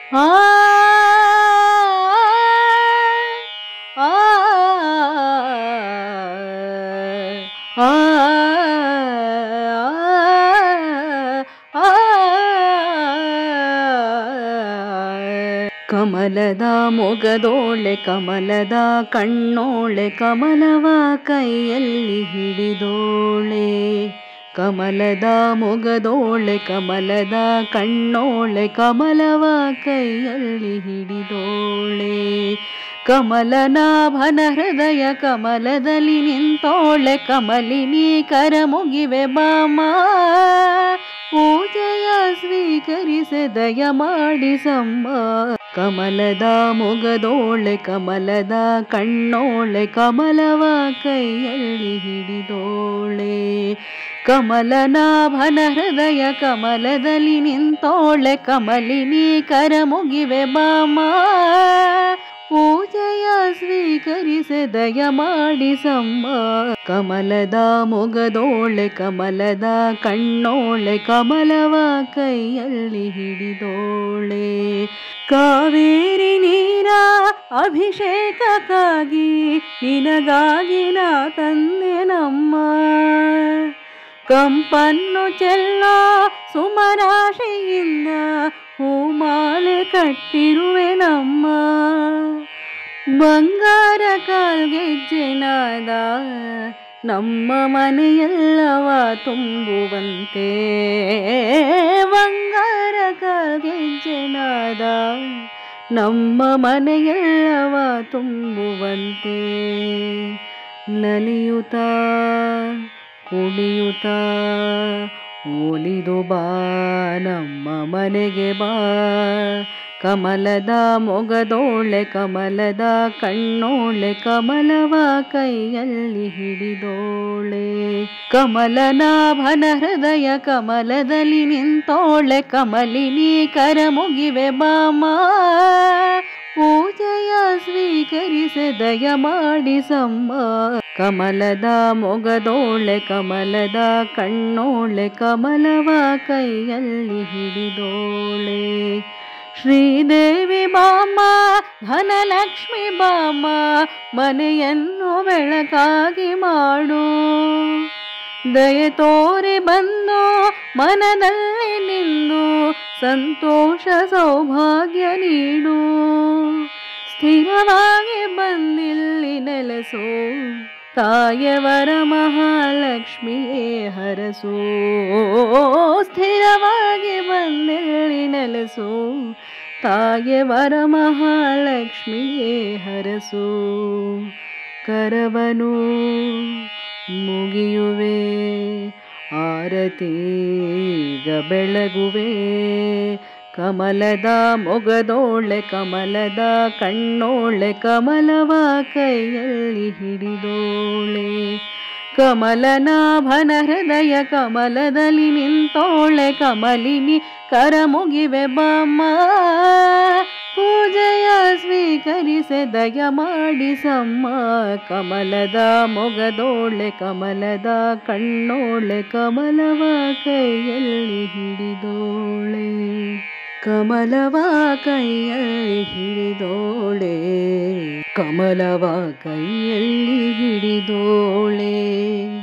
ಆ ಆ ಆ ಕಮಲದ ಮೊಗದೋಳೆ ಕಮಲದ ಕಣ್ಣೋಳೆ ಕಮಲವ ಕೈಯಲ್ಲಿ ಹಿಡಿದೋಳೆ ಕಮಲದ ಮೊಗದೋಳೆ ಕಮಲದ ಕಣ್ಣೋಳೆ ಕಮಲವ ಕೈಯಲ್ಲಿ ಹಿಡಿದೋಳೆ ಕಮಲನಾಭನ ಹೃದಯ ಕಮಲದಲ್ಲಿ ನಿಂತೋಳೆ ಕಮಲಿನಿ ಕರ ಮುಗಿವೆ ಬಾಮ ಪೂಜೆಯ ಸ್ವೀಕರಿಸೆ ದಯ ಮಾಡಿಸಮ್ಮ ಕಮಲದ ಮೊಗದೋಳೆ ಕಮಲದ ಕಣ್ಣೋಳೆ ಕಮಲವ ಕೈಯಲ್ಲಿ ಹಿಡಿದೋಳೆ ಕಮಲನಾಭನ ಹೃದಯ ಕಮಲದಲ್ಲಿ ನಿಂತೋಳೆ ಕಮಲಿನಿ ಕರ ಮುಗಿವೆ ಬಾಮ ಪೂಜೆಯ ಸ್ವೀಕರಿಸೆ ದಯ ಮಾಡಿಸಮ್ಮ ಕಮಲದ ಮೊಗದೋಳೆ ಕಮಲದ ಕಣ್ಣೋಳೆ ಕಮಲವ ಕೈಯಲ್ಲಿ ಹಿಡಿದೋಳೆ ಕಾವೇರಿ ನೀರ ಅಭಿಷೇಕಕ್ಕಾಗಿ ನಿನಗಾಗಿ ನಾ ತಂದೆ ನಮ್ಮ ಕಂಪನ್ನು ಚೆಲ್ಲ ಸುಮರಾಶಿಯಿಂದ ಹೂಮಾಲೆ ಕಟ್ಟಿರುವೆ ನಮ್ಮ ಬಂಗಾರ ಕಾಲ್ಗೆಜ್ಜೆನಾದ ನಮ್ಮ ಮನೆಯಲ್ಲವ ತುಂಬುವಂತೆ ಬಂಗಾರ ಕಾಲ್ಗೆಜ್ಜೆನಾದ ನಮ್ಮ ಮನೆಯಲ್ಲವ ತುಂಬುವಂತೆ ನಲಿಯುತ್ತ ಕುಣಿಯುತ್ತ ಒಲಿದು ಬಾ ನಮ್ಮ ಮನೆಗೆ ಬಾ ಕಮಲದ ಮೊಗದೋಳೆ ಕಮಲದ ಕಣ್ಣೋಳೆ ಕಮಲವ ಕೈಯಲ್ಲಿ ಹಿಡಿದೋಳೆ ಕಮಲನಾಭನ ಹೃದಯ ಕಮಲದಲ್ಲಿ ನಿಂತೋಳೆ ಕಮಲಿನಿ ಕರ ಮುಗಿವೆ ಬಾಮ ಪೂಜೆಯ ಸ್ವೀಕರಿಸೆ ದಯ ಮಾಡಿಸಮ್ಮ ಕಮಲದ ಮೊಗದೋಳೆ ಕಮಲದ ಕಣ್ಣೋಳೆ ಕಮಲವ ಕೈಯಲ್ಲಿ ಹಿಡಿದೋಳೆ ಶ್ರೀದೇವಿ ಬಾಮ ಧನಲಕ್ಷ್ಮಿ ಬಾಮ ಮನೆಯನ್ನು ಬೆಳಕಾಗಿ ಮಾಡು ದಯೆ ತೋರಿ ಬಂದು ಮನದಲ್ಲಿ ನಿಂದು ಸಂತೋಷ ಸೌಭಾಗ್ಯ ನೀಡು ಸ್ಥಿರವಾಗಿ ಬಂದಿಲ್ಲಿ ನೆಲೆಸು ತಾಯವರ ಮಹಾಲಕ್ಷ್ಮಿಯೇ ಹರಸು ಸ್ಥಿರವಾಗಿ ಬಂದಿಲ್ಲಿ ನೆಲೆಸು ತಾಯವರ ಮಹಾಲಕ್ಷ್ಮಿಯೇ ಹರಸು ಕರವನು ಮುಗಿಯುವೆ ಆರತೀಗ ಬೆಳಗುವೆ ಕಮಲದ ಮೊಗದೋಳೆ ಕಮಲದ ಕಣ್ಣೋಳೆ ಕಮಲವ ಕೈಯಲ್ಲಿ ಹಿಡಿದೋಳೆ ಕಮಲನಾಭನ ಹೃದಯ ಕಮಲದಲ್ಲಿ ನಿಂತೋಳೆ ಕಮಲಿನಿ ಕರ ಮುಗಿವೆ ಬಾಮ ಪೂಜೆಯ ಸ್ವೀಕರಿಸೆ ದಯ ಮಾಡಿಸಮ್ಮ ಕಮಲದ ಮೊಗದೋಳೆ ಕಮಲದ ಕಣ್ಣೋಳೆ ಕಮಲವ ಕೈಯಲ್ಲಿ ಹಿಡಿದೋಳೆ ಕಮಲವ ಕೈಯಲ್ಲಿ ಹಿಡಿದೋಳೆ ಕಮಲವ ಕೈಯಲ್ಲಿ ಹಿಡಿದೋಳೆ